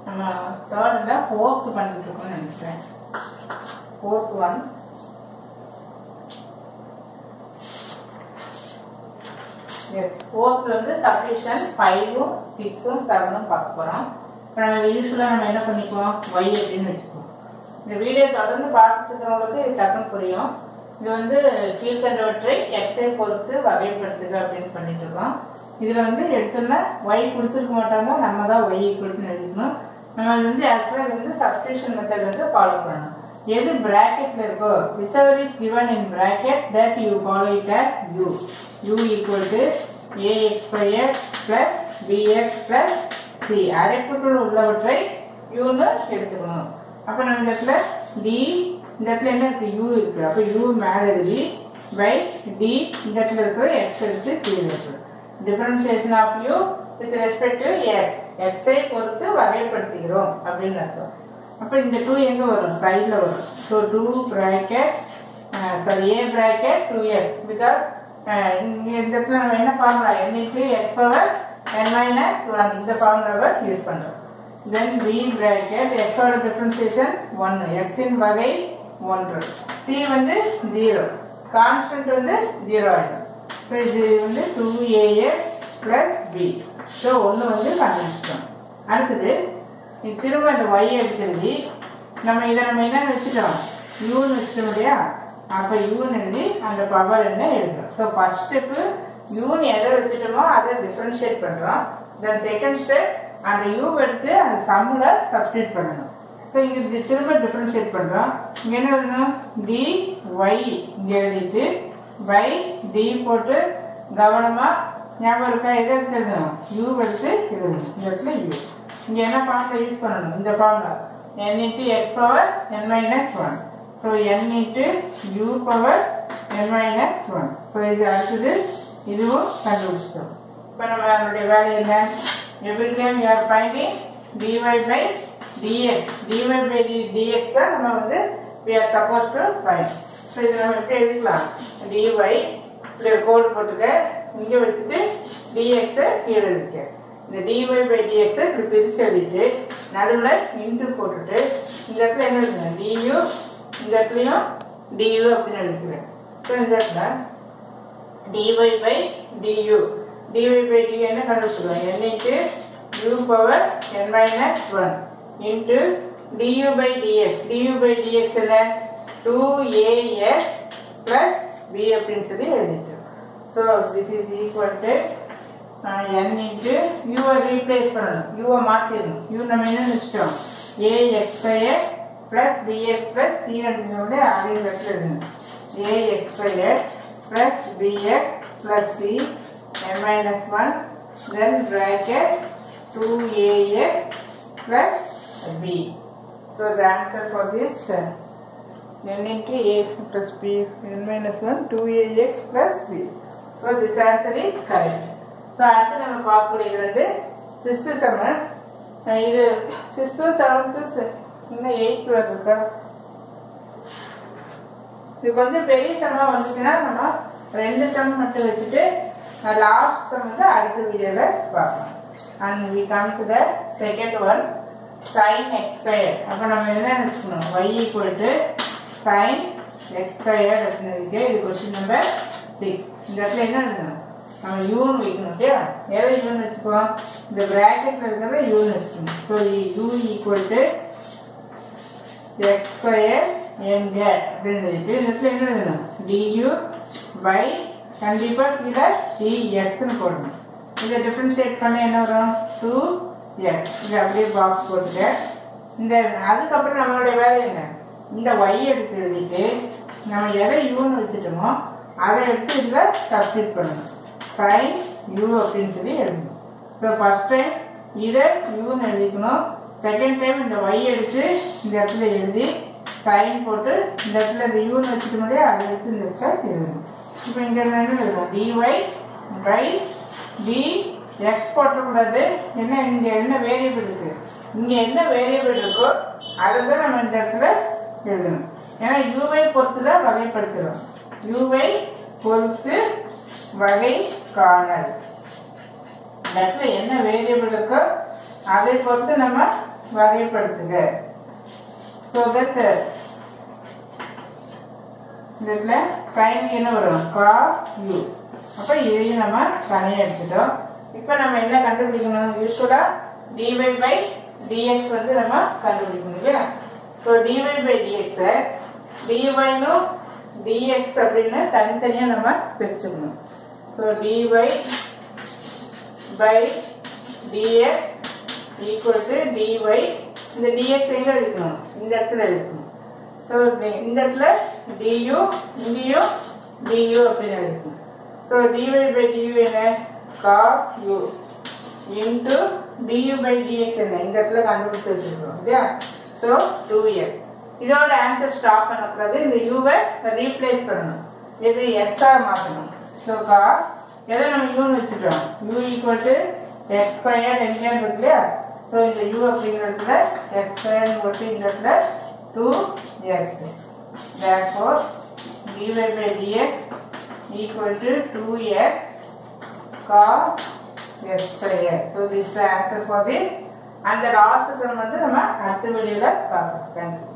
நம்ம தேர்டில் ஃபோர்த்து பண்ணிட்டு இருக்கோம்னு நினைக்கிறேன் ஃபோர்த் ஒன் எஸ் ஃபோர்த்தில் வந்து சப்டிஷன் ஃபைவும் சிக்ஸும் செவனும் பார்க்க போகிறோம் இப்போ நம்ம யூஸ்வலாக நம்ம என்ன பண்ணிக்குவோம் ஒய் அப்படின்னு வச்சுக்குவோம் இந்த வீடியோ தொடர்ந்து பார்த்துட்டு இருக்கிறவங்களுக்கு இது டக்குன்னு புரியும் இது வந்து கீழ்கண்டவற்றை எக்ஸை பொறுத்து வகைப்படுத்துக அப்படின்னு பண்ணிட்டு இருக்கோம் இதில் வந்து எடுத்தோம்னா ஒய் கொடுத்துருக்க மாட்டாங்க நம்ம தான் ஒய் கொடுத்து எழுதிக்கணும் நம்ம வந்து ஆக்சுவலாக வந்து சப்ஸ்டியூஷன் மெத்தட் வந்து ஃபாலோ பண்ணணும் எது பிராக்கெட்ல இருக்கோ whichever is given in bracket that you follow it as u u equal to ax squared plus bx plus c அடைப்புக்குள் உள்ளவற்றை uன்னு எடுத்துக்கணும் அப்ப நம்ம இந்த இடத்துல d இந்த இடத்துல என்ன இருக்கு u இருக்கு அப்ப u மேல எழுதி by d இந்த இடத்துல இருக்கிற x எடுத்து கீழே இருக்கு differentiation of u with respect to x x ஐ பொறுத்து வகைப்படுத்துகிறோம் அப்படின்னு அர்த்தம் அப்ப இந்த டூ எங்க வரும் சைட்ல வரும் so two bracket sorry A bracket two X because இங்க இந்த இடத்துல நம்ம என்ன formula N into X power N minus one இந்த ஃபார்முலாவை யூஸ் பண்றோம் தென் பி பிராக்கெட் எக்ஸோட டிஃபரன்சியேஷன் ஒன்று எக்ஸின் வகை ஒன்று சி வந்து ஜீரோ கான்ஸ்டன்ட் வந்து ஜீரோ ஆயிடும் ஸோ இது வந்து two AX plus B so ஒன்று வந்து கண்டுபிடிச்சிட்டோம் அடுத்தது இது திரும்ப அந்த ஒய் எடுத்துருதி நம்ம இதை நம்ம என்ன வச்சுட்டோம் யூன்னு வச்சுட்டோம் இல்லையா அப்போ யூன்னு எழுதி அந்த பவர் என்ன எழுதுறோம் ஸோ ஃபர்ஸ்ட் ஸ்டெப்பு யூன்னு எதை வச்சுட்டோமோ அதை டிஃப்ரென்ஷியேட் பண்ணுறோம் தென் செகண்ட் ஸ்டெப் அந்த யூ எடுத்து அந்த சம்மில் சப்ஸ்டியூட் பண்ணணும் ஸோ இங்கே இது திரும்ப டிஃப்ரென்ஷியேட் பண்ணுறோம் இங்கே என்ன எழுதணும் டி ஒய் இங்கே எழுதிட்டு பை டி போட்டு கவனமாக ஞாபகம் இருக்கா எதை எடுத்து எழுதணும் யூ எடுத்து எழுதணும் இந்த இடத்துல யூ இங்க என்ன ஃபார்முலா யூஸ் பண்ணணும் இந்த formula n into x power n minus 1 so n into u power n minus 1 so இது அடுத்தது இதுவும் கண்டுபிடிச்சிட்டோம் இப்போ நம்ம நம்மளுடைய வேலை என்ன every time you are finding dy by dx dy by dx தான் நம்ம வந்து we are supposed to find so இது நம்ம எப்படி எழுதிக்கலாம் dy இப்படி ஒரு கோடு போட்டுக்க இங்கே வச்சுட்டு dx கீழே எழுதிக்க இந்த dy by dx இப்படி பிரிச்சு எழுதிட்டு நடுவில் இன்ட்டு போட்டுட்டு இந்த இடத்துல என்ன இருக்குங்க du இந்த இடத்துலையும் du அப்படின்னு எழுதிக்கிறேன் ஸோ இந்த இடத்துல dy by du dy by du என்ன கண்டுபிடிச்சிருவோம் n into u power n minus one into du by dx du by dx என்ன டூ ஏஎஸ் பிளஸ் பி அப்படின்னு சொல்லி எழுதிட்டோம் so this is equal to n into யூவை replace பண்ணணும் யூவை மாற்றிடணும் யூ நம்ம என்ன வச்சிட்டோம் AX square plus BX plus C அப்படிங்கிறத அதே இடத்துல எழுதணும் AX square plus BX plus C N minus one then bracket two AX plus B so the answer for this n into ax plus b n minus 1 2ax plus b so this answer is correct so அடுத்து நம்ம பார்க்கக்கூடியது வந்து சிஸ்து sem இது சிஸ்து seventh இன்னும் eighth இருக்கா இது கொஞ்சம் பெரிய செம்மாக வந்துச்சுன்னா நம்ம ரெண்டு செம் மட்டும் வச்சுட்டு லாஸ்ட் செம் வந்து அடுத்த வீடியோவில் பார்க்கலாம் and we come to the second one sine X square அப்போ நம்ம என்ன நினச்சிக்கணும் Y equal to sine X square அப்படின்னு இருக்கு இது கொஸ்டின் நம்பர் சிக்ஸ் இந்த இடத்துல என்ன எழுதணும் நம்ம யூன்னு வைக்கணும் இல்லையா எதை யூன்னு வச்சுக்குவோம் இந்த பிராக்கெட்ல இருக்கிறத யூன்னு வச்சுக்கணும் so U equal to X square என்க அப்படின்னு எழுதிட்டு இந்த இடத்துல என்ன எழுதணும் டியூ பை கண்டிப்பாக கீழே டிஎக்ஸ்னு போடணும் இதை டிஃப்ரென்ஷியேட் பண்ண என்ன வரும் டூ எக்ஸ் இதை அப்படியே பாக்ஸ் போட்டுக்க இந்த அதுக்கப்புறம் நம்மளுடைய வேலை என்ன இந்த ஒய் எடுத்து எழுதிட்டு நம்ம எதை யூன்னு வச்சுட்டோமோ அதை எடுத்து இதில் சப்ஸ்டியூட் பண்ணணும் சைன் யூ அப்படின்னு சொல்லி எழுதணும் ஸோ ஃபர்ஸ்ட் டைம் இதை யூன்னு எழுதிக்கணும் செகண்ட் டைம் இந்த ஒய் எடுத்து இந்த இடத்துல எழுதி சைன் போட்டு இந்த இடத்துல இந்த யூன்னு வச்சுக்க முடியாது அதை எடுத்து இந்த இடத்துல எழுதணும் இப்போ இங்கே என்ன எழுதணும் டிஒய் பை டி எக்ஸ் போட்டக்கூடாது என்ன இங்கே என்ன வேரியபிள் இருக்கு இங்கே என்ன வேரியபிள் இருக்கோ அதை தான் நம்ம இந்த இடத்துல எழுதணும் ஏன்னா யூவை பொறுத்து தான் வகைப்படுத்துகிறோம் யூவை பொறுத்து வகை காணல் இந்த இடத்துல என்ன வேரியபிள் இருக்கோ அதை பொறுத்து நம்ம வகைப்படுத்துக ஸோ தட் இந்த இடத்துல சைன் என்ன வரும் காஸ் யூ அப்போ இதையும் நம்ம தனியாக எடுத்துட்டோம் இப்போ நம்ம என்ன கண்டுபிடிக்கணும் யூஸ்வலாக டிவை பை டிஎக்ஸ் வந்து நம்ம கண்டுபிடிக்கணும் இல்லையா ஸோ டிவை பை டிஎக்ஸை டிஒய்னும் டிஎக்ஸ் அப்படின்னு தனித்தனியாக நம்ம பிரிச்சுக்கணும் so DY by DX equal to DY இந்த டிஎக்ஸ் எங்கே எழுதிக்கணும் இந்த இடத்துல எழுதிக்கணும் ஸோ இந்த இடத்துல டியூ இங்கேயும் டியூ அப்படின்னு எழுதிக்கணும் ஸோ டிஒய் பை டியூ என்ன cos U into DU by DX என்ன இந்த இடத்துல கண்டுபிடிச்சு வச்சிருக்கோம் இல்லையா ஸோ டூ எக்ஸ் இதோட ஆன்சர் ஸ்டாப் பண்ணக்கூடாது இந்த யூவை ரீப்ளேஸ் பண்ணணும் இது எஸ்ஆர் மாற்றணும் ஸோ காஸ் எதை நம்ம யூன்னு வச்சுட்டோம் U equal to X square எங்கேன்னு இருக்கு இல்லையா ஸோ இந்த யூ அப்படிங்கிற இடத்துல எக்ஸ் ஸ்கொயர் போட்டு இந்த இடத்துல two X therefore dy by dx equal to 2x cos x square. So this is the answer for this. And the last sum வந்து நம்ம அடுத்த வீடியோல பார்க்கலாம். Thank you.